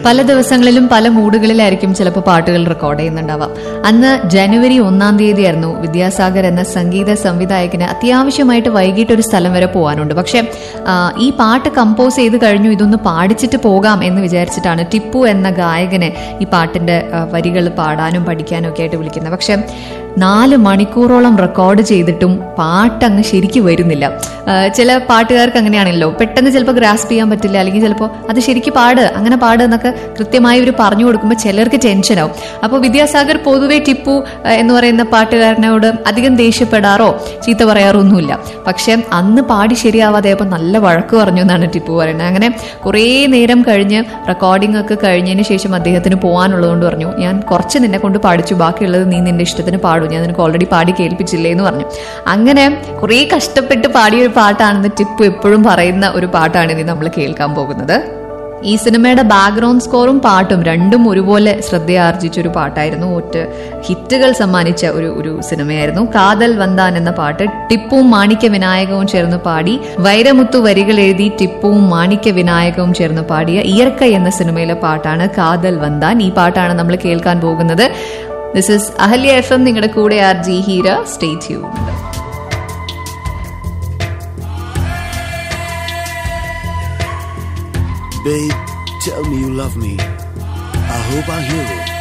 പല ദിവസങ്ങളിലും പല മൂഡുകളിലായിരിക്കും ചിലപ്പോൾ പാട്ടുകൾ റെക്കോർഡ് ചെയ്യുന്നുണ്ടാവാം അന്ന് ജനുവരി ഒന്നാം തീയതിയായിരുന്നു വിദ്യാസാഗർ എന്ന സംഗീത സംവിധായകന് അത്യാവശ്യമായിട്ട് വൈകിട്ട് ഒരു സ്ഥലം വരെ പോകാനുണ്ട് പക്ഷെ ആ, ഈ പാട്ട് കമ്പോസ് ചെയ്ത് കഴിഞ്ഞു ഇതൊന്ന് പാടിച്ചിട്ട് പോകാം എന്ന് വിചാരിച്ചിട്ടാണ് ടിപ്പു എന്ന ഗായകനെ ഈ പാട്ടിന്റെ വരികൾ പാടാനും പഠിക്കാനും ഒക്കെ ആയിട്ട് വിളിക്കുന്നത് പക്ഷെ നാല് മണിക്കൂറോളം റെക്കോർഡ് ചെയ്തിട്ടും പാട്ട് അങ്ങ് ശരിക്ക് വരുന്നില്ല ആ, ചില പാട്ടുകാർക്ക് അങ്ങനെയാണല്ലോ പെട്ടെന്ന് ചിലപ്പോൾ ഗ്രാസ്പ് ചെയ്യാൻ പറ്റില്ല അല്ലെങ്കിൽ ചിലപ്പോൾ അത് ശരിക്ക് പാട് അങ്ങനെ പാട് എന്നൊക്കെ കൃത്യമായി ഇവർ പറഞ്ഞു കൊടുക്കുമ്പോൾ ചിലർക്ക് ടെൻഷനാവും അപ്പോൾ വിദ്യാസാഗർ പൊതുവെ ടിപ്പു ആ, എന്ന് പറയുന്ന പാട്ടുകാരനോട് അധികം ദേഷ്യപ്പെടാറോ ചീത്ത പറയാറോ ഒന്നുമില്ല പക്ഷെ അന്ന് പാടി ശരിയാവാതെ നല്ല വഴക്ക് പറഞ്ഞു എന്നാണ് ടിപ്പു പറയുന്നത് അങ്ങനെ കുറേ നേരം കഴിഞ്ഞ് റെക്കോർഡിംഗ് ഒക്കെ കഴിഞ്ഞതിന് ശേഷം അദ്ദേഹത്തിന് പോകാനുള്ളതുകൊണ്ട് പറഞ്ഞു ഞാൻ കുറച്ച് നിന്നെ കൊണ്ട് പാടിച്ചു ബാക്കിയുള്ളത് നീ നിന്റെ ഇഷ്ടത്തിന് പാടും ഞാൻ നിനക്ക് ഓൾറെഡി പാടി കേൾപ്പിച്ചില്ലേ എന്ന് പറഞ്ഞു അങ്ങനെ കുറേ കഷ്ടപ്പെട്ട് പാടിയ ഒരു പാട്ടാണെന്ന് ടിപ്പു എപ്പോഴും പറയുന്ന ഒരു പാട്ടാണ് ഇനി നമ്മൾ കേൾക്കാൻ പോകുന്നത് ഈ സിനിമയുടെ ബാക്ക്ഗ്രൗണ്ട് സ്കോറും പാട്ടും രണ്ടും ഒരുപോലെ ശ്രദ്ധയാർജിച്ച ഒരു പാട്ടായിരുന്നു ഒറ്റ ഹിറ്റുകൾ സമ്മാനിച്ച ഒരു ഒരു സിനിമയായിരുന്നു കാതൽ വന്താൻ എന്ന പാട്ട് ടിപ്പുവും മാണിക്യ വിനായകവും ചേർന്ന് പാടി വൈരമുത്തു വരികൾ എഴുതി ടിപ്പുവും മാണിക്യ വിനായകവും ചേർന്ന് പാടിയ ഇയർക്ക എന്ന സിനിമയിലെ പാട്ടാണ് കാതൽ വന്താൻ ഈ പാട്ടാണ് നമ്മൾ കേൾക്കാൻ പോകുന്നത് this is Ahalya F M നിങ്ങളുടെ കൂടെ R J Heera stay tuned Babe, tell me you love me. I hope I hear it